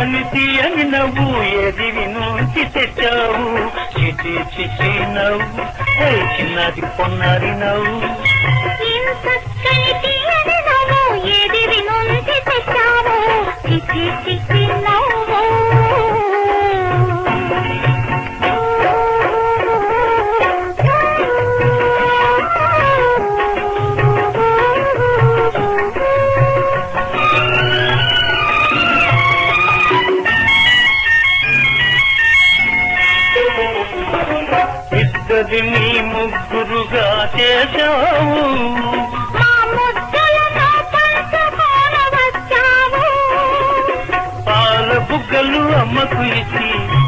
చక్కని తీయని నవ్వు ఏది నుంచి తెచ్చావు చిటి చిటి నవ్వు హే చిన్నది పొన్నది నవ్వు ఇంత తీయని నవ్వు ఎదిరి నుంచి తెచ్చావు చిచి చిచి నవ్వు ఇద్దరిని ముగ్గురుగా చేశావు మా ముద్దులతో పంచుకోన వచ్చావు పాల బుగ్గలు అమ్మకు ఇచ్చి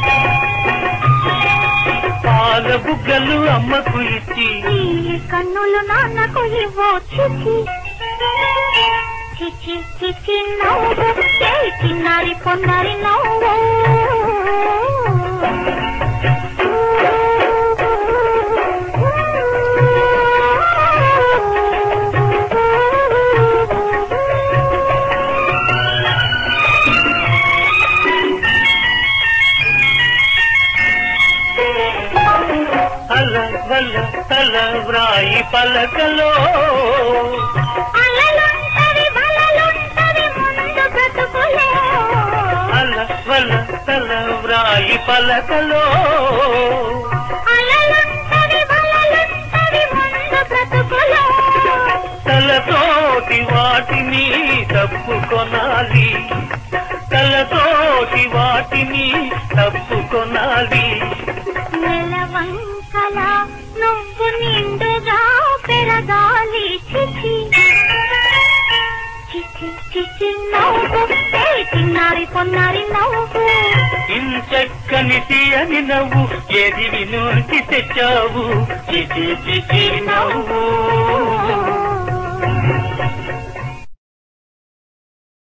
పాల బుగ్గలు అమ్మకు ఇచ్చి ఈ కన్నులు నాన్నకు ఇవ్వు చిచి చిచి చిచి నవ్వు ఏ చిన్నారి పొన్నారి నవ్వు అల వల్ల తల వ్రాయి పలకలో అలలుంటవి బలలుంటవి ముందు బ్రతుకులో అల వల్ల తల వ్రాయి పలకలో అలలుంటవి బలలుంటవి ముందు బ్రతుకులో తలతోటి వాటిని తప్పుకొనాలి తలతోటి వాటిని తప్పుకొనాలి నెలవంకల నువ్వు నిండుగా పెరగాలి చిచి చిచి చిచి నవ్వు ఏ చిన్నారి పొన్నారి నవ్వు ఇంచక్కని తీయని నవ్వు ఏది నుంచి తెచ్చావు చిచి చిచి నవ్వు